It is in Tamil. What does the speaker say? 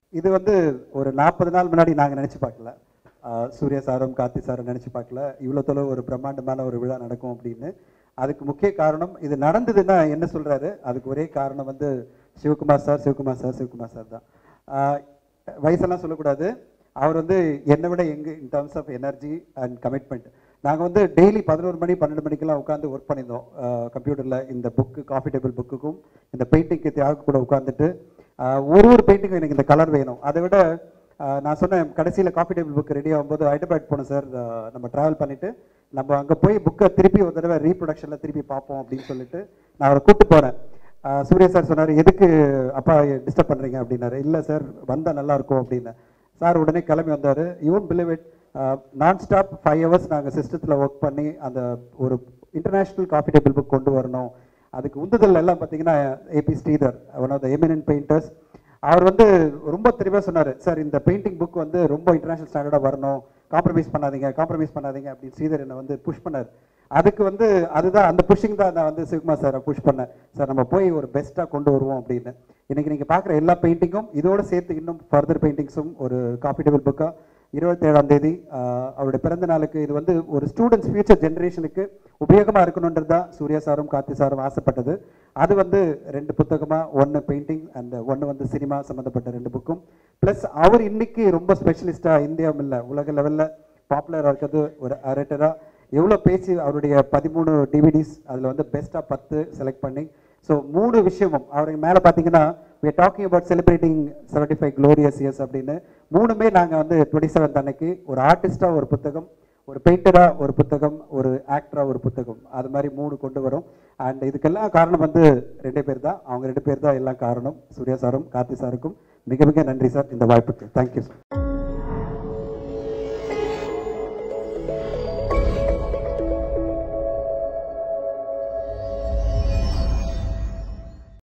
இது வந்து ஒரு நாற்பது நாள் முன்னாடி நாங்கள் நினச்சி பார்க்கல ஆஹ் சூர்யா சாரும் கார்த்தி சாரும் நினச்சி பார்க்கல இவ்வளோ தொலைவு ஒரு பிரம்மாண்டமான ஒரு விழா நடக்கும் அப்படின்னு அதுக்கு முக்கிய காரணம் இது நடந்ததுன்னா என்ன சொல்றாரு அதுக்கு ஒரே காரணம் வந்து Sivakumar sir Sivakumar sir Sivakumar sir தான் ஆஹ் வயசெல்லாம் சொல்லக்கூடாது அவர் வந்து என்னை விட எங்க in terms of energy and commitment நாங்கள் வந்து டெய்லி பதினோரு மணி பன்னெண்டு மணிக்கெல்லாம் உட்காந்து ஒர்க் பண்ணியிருந்தோம் கம்ப்யூட்டரில் இந்த புக்கு காஃபி டேபிள் புக்குக்கும் இந்த பெயிண்டிங்க்கு தியாக கூட உட்காந்துட்டு ஆஹ் ஒரு ஒரு பெயிண்டிங்கும் எனக்கு இந்த கலர் வேணும் அதை விட ஆஹ் நான் சொன்னேன் கடைசியில் காஃபி டேபிள் புக் ரெடி ஆகும்போது ஹைதராபாத் போனோம் சார் நம்ம ட்ராவல் பண்ணிட்டு நம்ம அங்கே போய் புக்கை திருப்பி ஒரு தடவை ரீப்ரொடக்ஷனில் திருப்பி பார்ப்போம் அப்படின்னு சொல்லிட்டு நான் அவரை கூப்பிட்டு போனேன் ஆஹ் சூர்யா சார் சொன்னார் எதுக்கு அப்பா டிஸ்டர்ப் பண்ணுறீங்க அப்படின்னாரு இல்லை சார் வந்தால் நல்லா இருக்கும் அப்படின்னு சார் உடனே கிளம்பி வந்தார் you won't believe it nonstop five hours நாங்கள் சிஸ்டத்தில் ஒர்க் பண்ணி அந்த ஒரு இன்டர்நேஷ்னல் காஃபி டேபிள் புக் கொண்டு வரணும் அதுக்கு உந்துதல் எல்லாம் பார்த்தீங்கன்னா AP Sridhar one of the eminent painters அவர் வந்து ரொம்ப தெளிவாக சொன்னார் சார் இந்த பெயிண்டிங் புக் வந்து ரொம்ப இன்டர்நேஷனல் ஸ்டாண்டர்டாக வரணும் காம்ப்ரமைஸ் பண்ணாதீங்க காம்ப்ரமைஸ் பண்ணாதீங்க அப்படின்னு ஸ்ரீதர் என்னை வந்து புஷ் பண்ணார் அதுக்கு வந்து அதுதான் அந்த புஷிங் தான் நான் வந்து சிவகுமார் சாரை புஷ் பண்ணேன் சார் நம்ம போய் ஒரு பெஸ்ட்டாக கொண்டு வருவோம் அப்படின்னு இன்னைக்கு நீங்கள் பார்க்குற எல்லா பெயிண்டிங்கும் இதோட சேர்த்து இன்னும் ஃபர்தர் பெயிண்டிங்ஸும் ஒரு காஃபி டேபிள் புக்காக இருபத்தேழாம் தேதி ஆஹ், அவருடைய பிறந்த நாளுக்கு இது வந்து ஒரு ஸ்டூடெண்ட்ஸ் ஃபியூச்சர் ஜெனரேஷனுக்கு உபயோகமாக இருக்கணுன்றது தான் சூர்யா சாரும் கார்த்தி சாரும் ஆசைப்பட்டது அது வந்து ரெண்டு புத்தகமாக ஒன்று பெயிண்டிங் அண்ட் ஒன்று வந்து சினிமா சம்மந்தப்பட்ட ரெண்டு புக்கும் ப்ளஸ் அவர் இன்னைக்கு ரொம்ப ஸ்பெஷலிஸ்டாக இந்தியாவும் இல்லை உலக லெவலில் பாப்புலராக இருக்கிறது ஒரு அரேட்டராக எவ்வளோ பேசி அவருடைய பதிமூணு டிவிடிஸ் அதில் வந்து பெஸ்ட்டாக பத்து செலக்ட் பண்ணி ஸோ மூணு விஷயமும் அவருக்கு மேலே பார்த்தீங்கன்னா we are talking about celebrating seventy five glorious years அப்படின்னு மூணுமே நாங்கள் வந்து டுவெண்ட்டி செவன்த் அன்னைக்கு ஒரு ஆர்டிஸ்டாக ஒரு புத்தகம் ஒரு பெயிண்டராக ஒரு புத்தகம் ஒரு ஆக்டராக ஒரு புத்தகம் அது மாதிரி மூணு கொண்டு வரும் அண்ட் இதுக்கெல்லாம் காரணம் வந்து ரெண்டே பேர் தான் அவங்க ரெண்டு பேர் தான் எல்லாம் காரணம் சூர்யா சாரும் கார்த்தி சாருக்கும் மிக மிக நன்றி சார் இந்த வாய்ப்புக்கு தேங்க்யூ சார்